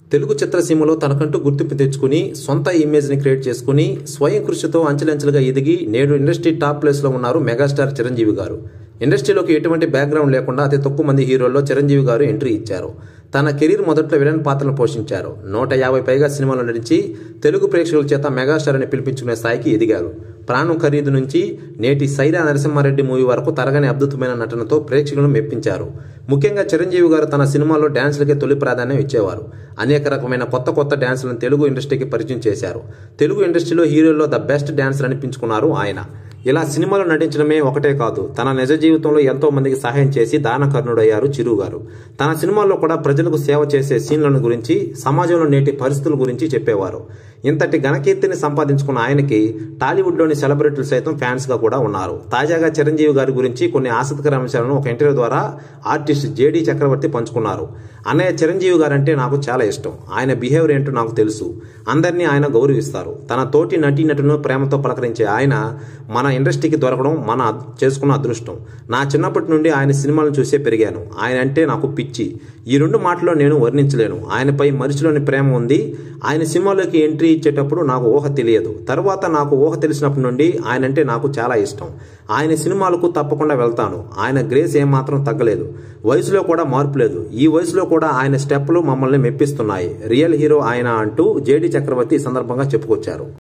తెలుగు చిత్రసీమలో తనకంటూ గుర్తింపు తెచ్చుకుని సొంత ఇమేజ్ ని క్రియేట్ చేసుకుని స్వయం కృషితో అంచెలంచెలుగా ఎదిగి నేడు ఇండస్ట్రీ టాప్ ప్లేస్ లో ఉన్నారు మెగాస్టార్ చిరంజీవి గారు ఇండస్ట్రీలోకి ఎటువంటి బ్యాక్గ్రౌండ్ లేకుండా అతి తక్కువ మంది హీరోల్లో చిరంజీవి గారు ఎంట్రీ ఇచ్చారు తన కెరీర్ మొదట్లో విలన్ పాత్రలు పోషించారు నూట యాభై పైగా సినిమాలు నటించి తెలుగు ప్రేక్షకుల చేత మెగాస్టార్ అని పిలిపించుకునే స్థాయికి ఎదిగారు ప్రాణం ఖరీదు నుంచి నేటి సైరా నరసింహారెడ్డి మూవీ వరకు తరగని అద్భుతమైన నటనతో ప్రేక్షకులను మెప్పించారు ముఖ్యంగా చిరంజీవి గారు తన సినిమాల్లో డ్యాన్స్లకే తొలి ప్రాధాన్యం ఇచ్చేవారు అనేక రకమైన కొత్త కొత్త డ్యాన్సులను తెలుగు ఇండస్ట్రీకి పరిచయం చేశారు తెలుగు ఇండస్ట్రీలో హీరోల్లో ద బెస్ట్ డాన్సర్ అనిపించుకున్నారు ఆయన ఇలా సినిమాలో నటించడమే ఒకటే కాదు తన నిజ జీవితంలో ఎంతో మందికి సహాయం చేసి దానకర్ణుడయ్యారు చిరు గారు తన సినిమాల్లో కూడా ప్రజలకు సేవ చేసే సీన్లను గురించి సమాజంలో నేటి పరిస్థితుల గురించి చెప్పేవారు ఇంతటి ఘనకీర్తిని సంపాదించుకున్న ఆయనకి టాలీవుడ్లోని సెలబ్రిటీలు సైతం ఫ్యాన్స్గా కూడా ఉన్నారు తాజాగా చిరంజీవి గారి గురించి కొన్ని ఆసక్తికర అంశాలను ఒక ఇంటర్వ్యూ ద్వారా ఆర్టిస్ట్ జేడీ చక్రవర్తి పంచుకున్నారు అన్నయ్య చిరంజీవి గారంటే నాకు చాలా ఇష్టం ఆయన బిహేవియర్ ఏంటో నాకు తెలుసు అందరినీ ఆయన గౌరవిస్తారు తన తోటి నటీనటును ప్రేమతో పలకరించే ఆయన మన ఇండస్ట్రీకి దొరకడం మన అద్- చేసుకున్న అదృష్టం నా చిన్నప్పటి నుండి ఆయన సినిమాలను చూసే పెరిగాను ఆయన అంటే నాకు పిచ్చి ఈ రెండు మాటల్లో నేను వర్ణించలేను ఆయనపై మనిషిలోని ప్రేమ ఉంది ఆయన సినిమాలోకి ఎంట్రీ ఇచ్చేటప్పుడు నాకు ఊహ తెలియదు తర్వాత నాకు ఊహ తెలిసినప్పటి నుండి ఆయన అంటే నాకు చాలా ఇష్టం ఆయన సినిమాలకు తప్పకుండా వెళ్తాను ఆయన గ్రేస్ ఏమాత్రం తగ్గలేదు వయసులో కూడా మార్పు లేదు ఈ వయసులో కూడా ఆయన స్టెప్లు మమ్మల్ని మెప్పిస్తున్నాయి రియల్ హీరో ఆయన అంటూ జేడీ చక్రవర్తి ఈ సందర్భంగా చెప్పుకొచ్చారు